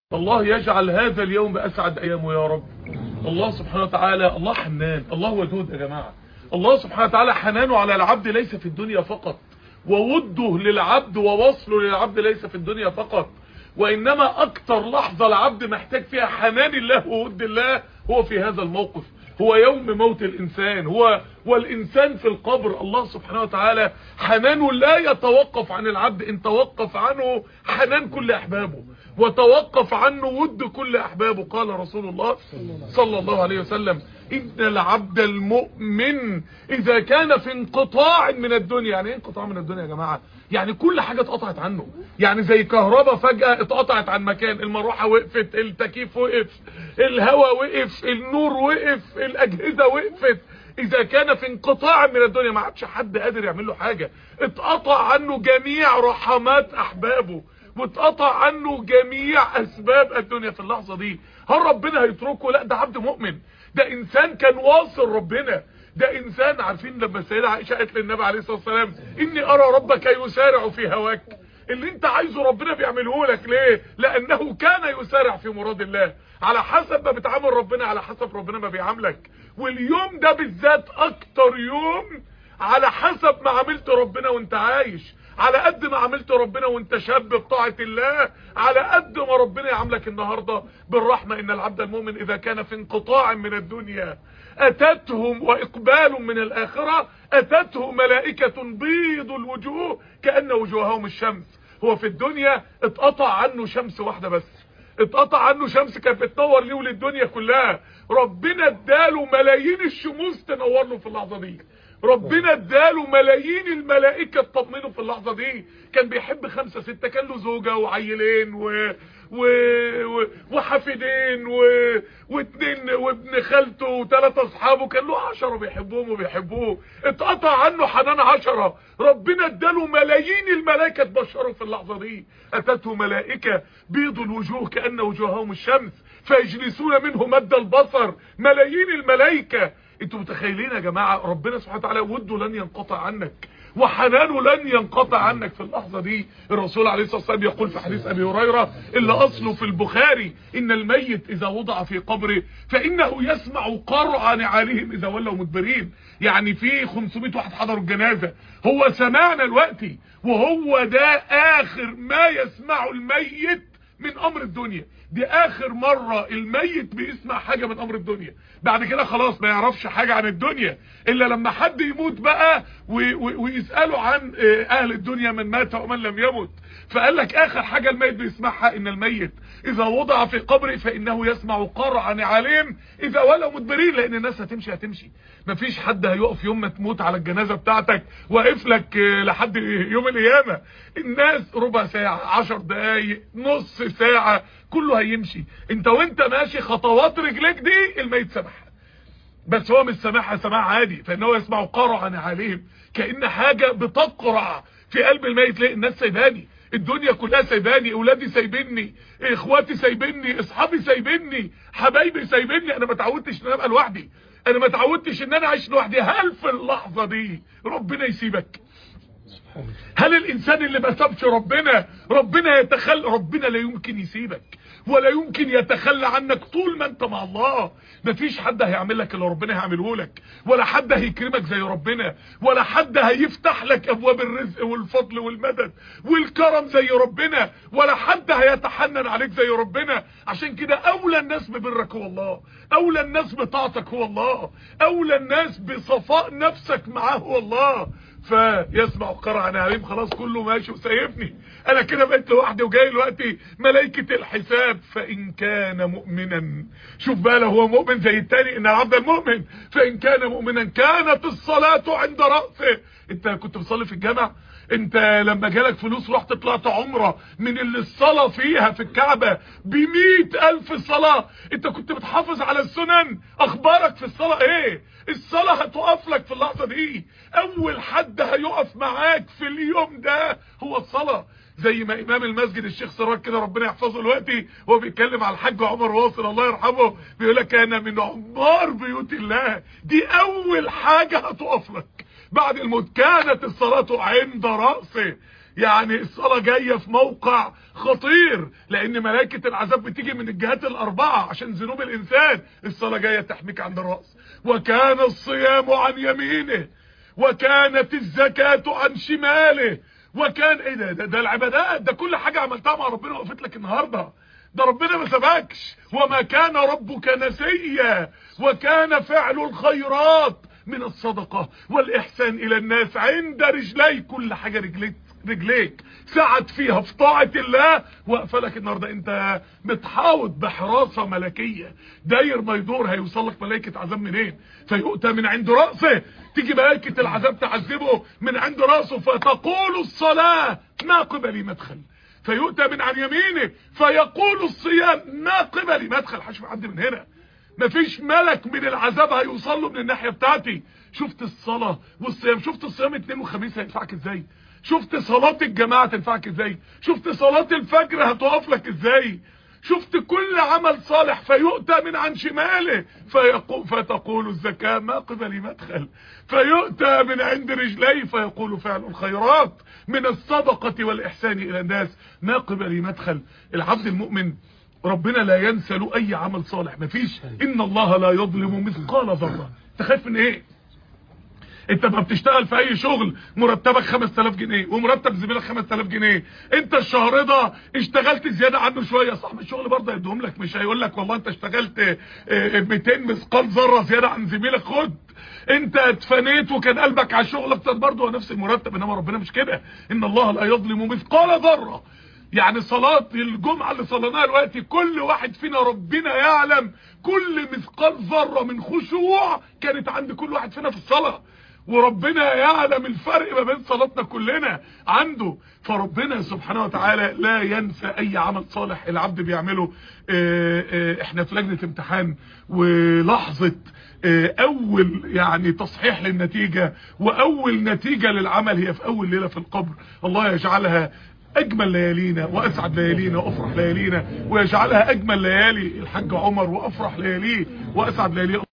الله يجعل هذا اليوم بأسعد أيامه يا رب الله سبحانه وتعالى الله حنان الله ودود يا جماعة الله سبحانه وتعالى حنانه على العبد ليس في الدنيا فقط ووده للعبد ووصله للعبد ليس في الدنيا فقط وإنما أكتر لحظة العبد محتاج فيها حنان الله وود الله هو في هذا الموقف هو يوم موت الإنسان هو والإنسان في القبر الله سبحانه وتعالى حنانه لا يتوقف عن العبد إن توقف عنه حنان كل أحبابه وتوقف عنه ود كل أحبابه قال رسول الله صلى الله عليه وسلم إن العبد المؤمن إذا كان في انقطاع من الدنيا يعني ايه انقطاع من الدنيا يا جماعة يعني كل حاجة اتقطعت عنه يعني زي كهرباء فجأة اتقطعت عن مكان المروحة وقفت التكييف وقف الهواء وقف النور وقف الأجهزة وقفت إذا كان في انقطاع من الدنيا ما عادش حد قادر يعمل له حاجة اتقطع عنه جميع رحمات أحبابه واتقطع عنه جميع أسباب الدنيا في اللحظة دي هل ربنا هيتركه لا ده عبد مؤمن ده إنسان كان واصل ربنا ده إنسان عارفين لما السيدة عائشة قالت للنبي عليه الصلاة والسلام إني أرى ربك يسارع في هواك اللي انت عايزه ربنا بيعمله لك ليه لانه كان يسارع في مراد الله على حسب ما بتعامل ربنا على حسب ربنا ما بيعاملك واليوم ده بالذات اكتر يوم على حسب ما عملت ربنا وانت عايش على قد ما عملت ربنا وانت شاب بطاعة الله على قد ما ربنا يعاملك النهاردة بالرحمة ان العبد المؤمن اذا كان في انقطاع من الدنيا اتتهم واقبال من الاخرة اتته ملائكة بيض الوجوه كأن وجوههم الشمس هو في الدنيا اتقطع عنه شمس واحدة بس اتقطع عنه شمس كانت بتنور ليه وللدنيا كلها ربنا اداله ملايين الشموس تنور له في اللحظة دي ربنا اداله ملايين الملائكة تطمنه في اللحظة دي كان بيحب خمسة ستة كان له زوجة وعيلين و... و... و... وحفيدين و... واتنين وابن خالته وثلاثة اصحابه كان له عشرة بيحبوهم وبيحبوه اتقطع عنه حنان عشرة ربنا اداله ملايين الملائكة تبشره في اللحظة دي اتته ملائكة بيض الوجوه كأن وجوههم الشمس فيجلسون منه مد البصر ملايين الملائكة انتوا متخيلين يا جماعة ربنا سبحانه وتعالى وده لن ينقطع عنك وحنانه لن ينقطع عنك في اللحظة دي الرسول عليه الصلاة والسلام يقول في حديث أبي هريرة اللي أصله في البخاري إن الميت إذا وضع في قبره فإنه يسمع قرع نعالهم إذا ولوا مدبرين يعني في 500 واحد حضروا الجنازة هو سمعنا الوقتي وهو ده آخر ما يسمعه الميت من أمر الدنيا دي اخر مرة الميت بيسمع حاجة من امر الدنيا بعد كده خلاص ما يعرفش حاجة عن الدنيا الا لما حد يموت بقى ويسألوا عن اهل الدنيا من مات ومن لم يمت فقال لك اخر حاجة الميت بيسمعها ان الميت اذا وضع في قبره فانه يسمع قرع نعالهم اذا ولوا مدبرين لان الناس هتمشي هتمشي مفيش حد هيقف يوم ما تموت على الجنازة بتاعتك واقف لك لحد يوم القيامة الناس ربع ساعة عشر دقايق نص ساعة كله هيمشي انت وانت ماشي خطوات رجليك دي الميت سمعها بس هو مش سامعها سماع عادي فانه يسمع قرعا عليهم كأن حاجة بتقرع في قلب الميت ليه الناس سايباني الدنيا كلها سايباني اولادي سايبني اخواتي سايبني اصحابي سايبني حبايبي سايبني انا ما اتعودتش ان انا ابقى لوحدي انا ما اتعودتش ان انا اعيش لوحدي هل في اللحظة دي ربنا يسيبك هل الانسان اللي ما سابش ربنا ربنا يتخلى ربنا لا يمكن يسيبك ولا يمكن يتخلى عنك طول ما انت مع الله مفيش حد هيعمل لك اللي ربنا هيعمله لك ولا حد هيكرمك زي ربنا ولا حد هيفتح لك ابواب الرزق والفضل والمدد والكرم زي ربنا ولا حد هيتحنن عليك زي ربنا عشان كده اولى الناس ببرك هو الله اولى الناس بطاعتك هو الله اولى الناس بصفاء نفسك معاه هو الله فيسمع قرع نعيم خلاص كله ماشي وسايبني انا كده بقيت لوحدي وجاي دلوقتي ملائكة الحساب فان كان مؤمنا شوف بقى لو هو مؤمن زي التاني ان العبد المؤمن فان كان مؤمنا كانت الصلاة عند رأسه انت كنت بتصلي في الجامع انت لما جالك فلوس رحت طلعت عمرة من اللي الصلاة فيها في الكعبة بمئة الف صلاة انت كنت بتحافظ على السنن اخبارك في الصلاة ايه الصلاة هتقف لك في اللحظة دي اول حد هيقف معاك في اليوم ده هو الصلاة زي ما امام المسجد الشيخ سراج كده ربنا يحفظه دلوقتي هو بيتكلم على الحاج عمر واصل الله يرحمه بيقول لك انا من عمار بيوت الله دي اول حاجة هتقف لك بعد الموت كانت الصلاة عند رأسه يعني الصلاة جاية في موقع خطير لان ملائكة العذاب بتيجي من الجهات الاربعة عشان ذنوب الانسان الصلاة جاية تحميك عند الرأس وكان الصيام عن يمينه وكانت الزكاة عن شماله وكان ايه ده ده, ده العبادات ده كل حاجة عملتها مع ربنا وقفت لك النهاردة ده ربنا ما سبكش وما كان ربك نسيا وكان فعل الخيرات من الصدقة والإحسان إلى الناس عند رجلي كل حاجة رجليك رجليك سعد فيها في طاعة الله وقفلك النهاردة انت متحاوط بحراسة ملكية داير ما يدور هيوصل لك ملائكة عذاب منين فيؤتى من عند رأسه تيجي ملائكة العذاب تعذبه من عند رأسه فتقول الصلاة ما قبلي مدخل فيؤتى من عن يمينه فيقول الصيام ما قبلي مدخل حشف حد من هنا مفيش ملك من العذاب هيوصل له من الناحية بتاعتي شفت الصلاة والصيام شفت الصيام اثنين وخميس هينفعك ازاي شفت صلاة الجماعة تنفعك ازاي شفت صلاة الفجر هتقف لك ازاي شفت كل عمل صالح فيؤتى من عن شماله فيقول فتقول الزكاة ما قبلي مدخل فيؤتى من عند رجلي فيقول فعل الخيرات من الصدقة والإحسان إلى الناس ما قبلي مدخل العبد المؤمن ربنا لا ينسى له أي عمل صالح مفيش إن الله لا يظلم مثقال ذرة تخاف من إيه انت ما بتشتغل في اي شغل مرتبك 5000 جنيه ومرتب زميلك 5000 جنيه انت الشهر ده اشتغلت زياده عنه شويه صاحب الشغل برضه هيديهم لك مش هيقول لك والله انت اشتغلت 200 مثقال ذره زياده عن زميلك خد انت اتفنيت وكان قلبك على الشغل اكتر برضه هو نفس المرتب انما ربنا مش كده ان الله لا يظلم مثقال ذره يعني صلاة الجمعة اللي صليناها دلوقتي كل واحد فينا ربنا يعلم كل مثقال ذرة من خشوع كانت عند كل واحد فينا في الصلاة وربنا يعلم الفرق ما بين صلاتنا كلنا عنده فربنا سبحانه وتعالى لا ينسى اي عمل صالح العبد بيعمله اه اه احنا في لجنة امتحان ولحظة اه اول يعني تصحيح للنتيجة واول نتيجة للعمل هي في اول ليلة في القبر الله يجعلها اجمل ليالينا واسعد ليالينا وافرح ليالينا ويجعلها اجمل ليالي الحاج عمر وافرح لياليه واسعد لياليه